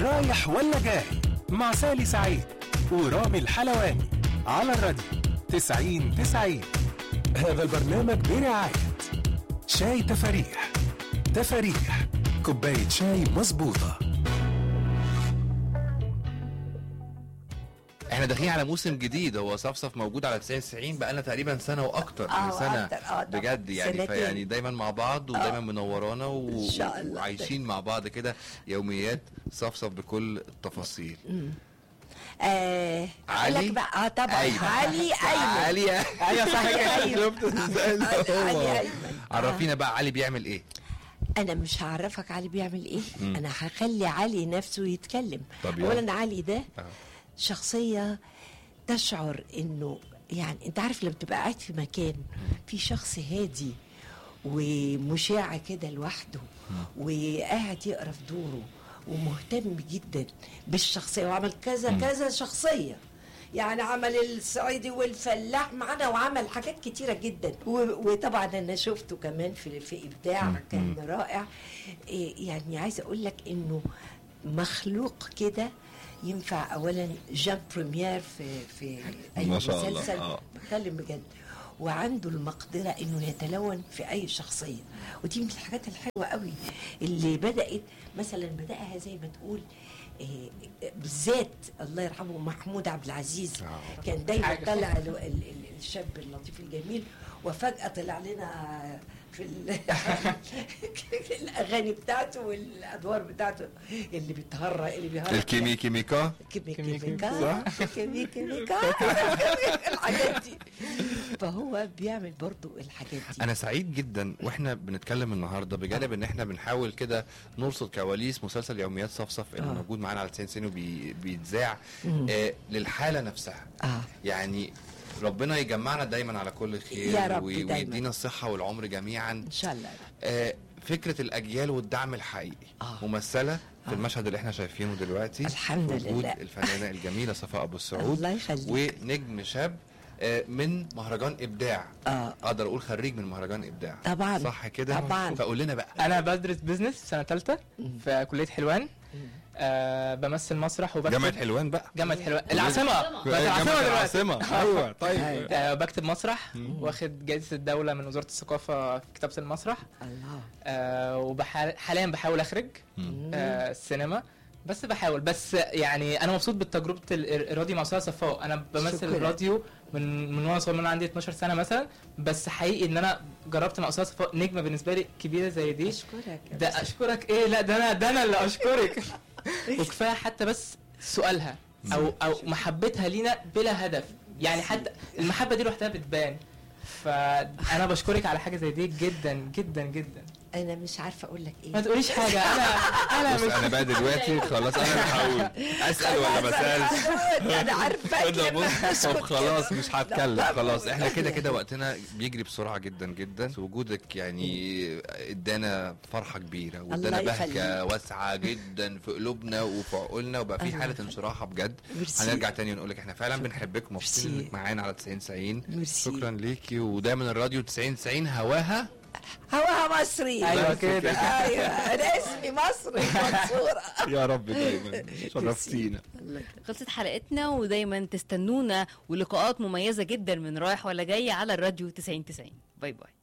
رايح ولا جاي مع سالي سعيد ورامي الحلواني على الراديو 90 90 هذا البرنامج برعاية شاي تفاريح تفاريح كوباية شاي مظبوطة احنا داخلين على موسم جديد هو صفصف موجود على 90 90 بقالنا تقريبا سنه واكتر آه، من سنه وأكتر، آه، طبعاً. بجد يعني سنتين. فيعني دايما مع بعض ودايما منورانا و... إن شاء الله. وعايشين مع بعض كده يوميات صفصف بكل التفاصيل آه علي؟ أقول لك بقى اه طبعا أيمن. علي ايمن علي ايوه صح شفت ازاي اللي هو. علي ايمن عرفينا بقى علي بيعمل ايه انا مش هعرفك علي بيعمل ايه انا هخلي علي نفسه يتكلم طب يلا. اولا علي ده آه. شخصيه تشعر انه يعني انت عارف لما تبقى قاعد في مكان في شخص هادي ومشاع كده لوحده وقاعد يقرا في دوره ومهتم جدا بالشخصيه وعمل كذا كذا شخصيه يعني عمل الصعيدي والفلاح معانا وعمل حاجات كتيرة جدا و- وطبعا أنا شفته كمان في في إبداع كان رائع إيه يعني عايزة أقول لك إنه مخلوق كده ينفع أولا جان بريمير في في أي ما شاء الله، مسلسل آه. بتكلم بجد وعنده المقدرة انه يتلون في اي شخصية ودي من الحاجات الحلوة قوي اللي بدأت مثلا بدأها زي ما تقول إيه، بالذات الله يرحمه محمود عبد العزيز كان دايما طلع ال- ال- ال- الشاب اللطيف الجميل وفجأة طلع لنا في ال- الاغاني بتاعته والادوار بتاعته اللي بيتهرى اللي بيهرى الكيمي كيميكا كيمي كيمي كيميكا كيمي كيميكا الحاجات دي فهو بيعمل برضو الحاجات دي انا سعيد جدا واحنا بنتكلم النهارده بجانب ان احنا بنحاول كده نرصد كواليس مسلسل يوميات صفصف اللي آه. موجود معانا على 90 سنه وبيتذاع آه للحاله نفسها اه يعني ربنا يجمعنا دايما على كل خير يا رب و- دايماً. ويدينا الصحه والعمر جميعا ان شاء الله آه فكره الاجيال والدعم الحقيقي آه. ممثله في المشهد اللي احنا شايفينه دلوقتي الحمد وجود لله. الفنانه الجميله صفاء ابو السعود الله يخليك. ونجم شاب آه، من مهرجان ابداع آه. اقدر اقول خريج من مهرجان ابداع طبعاً. صح كده طبعاً. فقول لنا بقى انا بدرس بزنس سنه ثالثه في كليه حلوان آه بمثل مسرح وبكتب جامعه حلوان بقى جامعه حلوان العاصمه بقت العاصمه جامعه دلوقتي العاصمه ايوه طيب آه بكتب مسرح واخد جائزه الدوله من وزاره الثقافه في كتابه المسرح الله آه وحاليا بحاول اخرج آه السينما بس بحاول بس يعني انا مبسوط بتجربه ال- الراديو مع استاذ صفاء انا بمثل شكراً. الراديو من من وانا صغير من عندي 12 سنه مثلا بس حقيقي ان انا جربت مع استاذ صفاء نجمه بالنسبه لي كبيره زي دي اشكرك يا ده بس. اشكرك ايه لا ده انا ده انا اللي اشكرك وكفايه حتى بس سؤالها او او محبتها لينا بلا هدف يعني حتى المحبه دي لوحدها بتبان فانا بشكرك على حاجه زي دي جدا جدا جدا انا مش عارفه اقول لك ما ايه تقوليش حاجه انا انا بص مش انا بقى دلوقتي خلاص انا اللي هقول اسال ولا ما اسالش انا عارفه كده كده بص طب خلاص مش هتكلم لا، خلاص احنا كده يعني. كده وقتنا بيجري بسرعه جدا جدا وجودك يعني ادانا فرحه كبيره وادانا الله بهجه يخليك. واسعه جدا في قلوبنا وفي عقولنا وبقى في الله حاله يخليك. انشراح بجد ميرسي. هنرجع تاني ونقول لك احنا فعلا بنحبك ومبسوطين ميرسي. انك معانا على 90 90 ميرسي. شكرا ليكي ودايما الراديو 90 90 هواها هواها مصري ايوه بس كده كده. ايوه انا اسمي مصري منصوره يا رب دايما شرفتينا خلصت حلقتنا ودايما تستنونا ولقاءات مميزة جدا من رايح ولا جاي على الراديو 90 90 باي باي